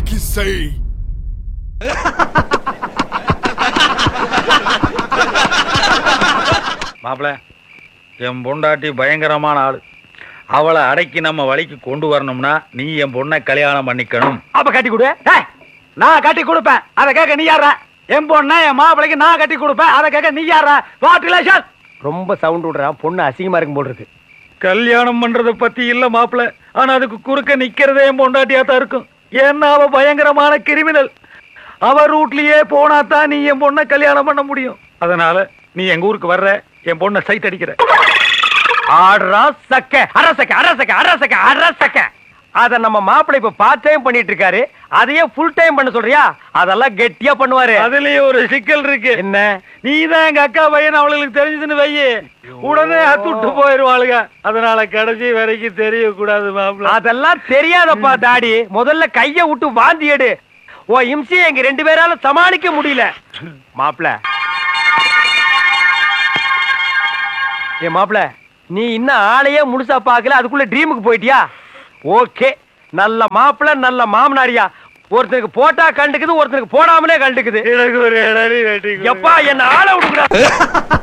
que sei. மாப்பிள என் பொண்டாட்டி பயங்கரமான ஆளு அவளை அடக்கி நம்ம வழிக்கு கொண்டு வரணும்னா நீ என் பொண்ணை கல்யாணம் பண்ணிக்கணும் அப்ப கட்டி கொடு ஏய், நான் கட்டி கொடுப்பேன் அதை கேட்க நீ யாரா என் பொண்ணு என் மாப்பிளைக்கு நான் கட்டி கொடுப்பேன் அதை கேட்க நீ யாரா வாட் ரிலேஷன் ரொம்ப சவுண்ட் விடுறான் பொண்ணு அசிங்கமா இருக்கும் போல் இருக்கு கல்யாணம் பண்றத பத்தி இல்ல மாப்பிள ஆனா அதுக்கு குறுக்க நிக்கிறதே என் பொண்டாட்டியா தான் இருக்கும் ஏன்னா அவ பயங்கரமான கிரிமினல் அவ ரூட்லயே போனா தான் நீ என் பொண்ணை கல்யாணம் பண்ண முடியும் அதனால நீ எங்க ஊருக்கு வர்ற என் பொண்ணை சைட் அடிக்கிற ஆடுறா சக்க அரசக்க அரசக்க அரசக்க அரசக்க அத நம்ம மாப்பிள்ளை இப்ப பார்ட் டைம் பண்ணிட்டு இருக்காரு அதையே ஃபுல் டைம் பண்ண சொல்றியா அதெல்லாம் கெட்டியா பண்ணுவாரு அதுலயே ஒரு சிக்கல் இருக்கு என்ன நீ தான் எங்க அக்கா பையன் அவளுக்கு தெரிஞ்சதுன்னு வையே உடனே அத்துட்டு போயிருவாளுங்க அதனால கடைசி வரைக்கும் தெரியக்கூடாது மாப்பிள அதெல்லாம் தெரியாதப்பா தாடி முதல்ல கைய விட்டு வாந்தி எடு ஓ இம்சி எங்க ரெண்டு பேரால சமாளிக்க முடியல மாப்பிள ஏ மாப்பிள நீ இன்னும் ஆளையே முழுசா பார்க்கல அதுக்குள்ள ட்ரீமுக்கு போயிட்டியா ஓகே நல்ல மாப்பிள நல்ல மாமனாரியா ஒருத்தனுக்கு போட்டா கண்டுக்குது ஒருத்தனுக்கு போடாமலே கண்டுக்குது எனக்கு ஒரு இடறி வெட்டி கொடு. எப்பா என்ன ஆள விடுக்குறா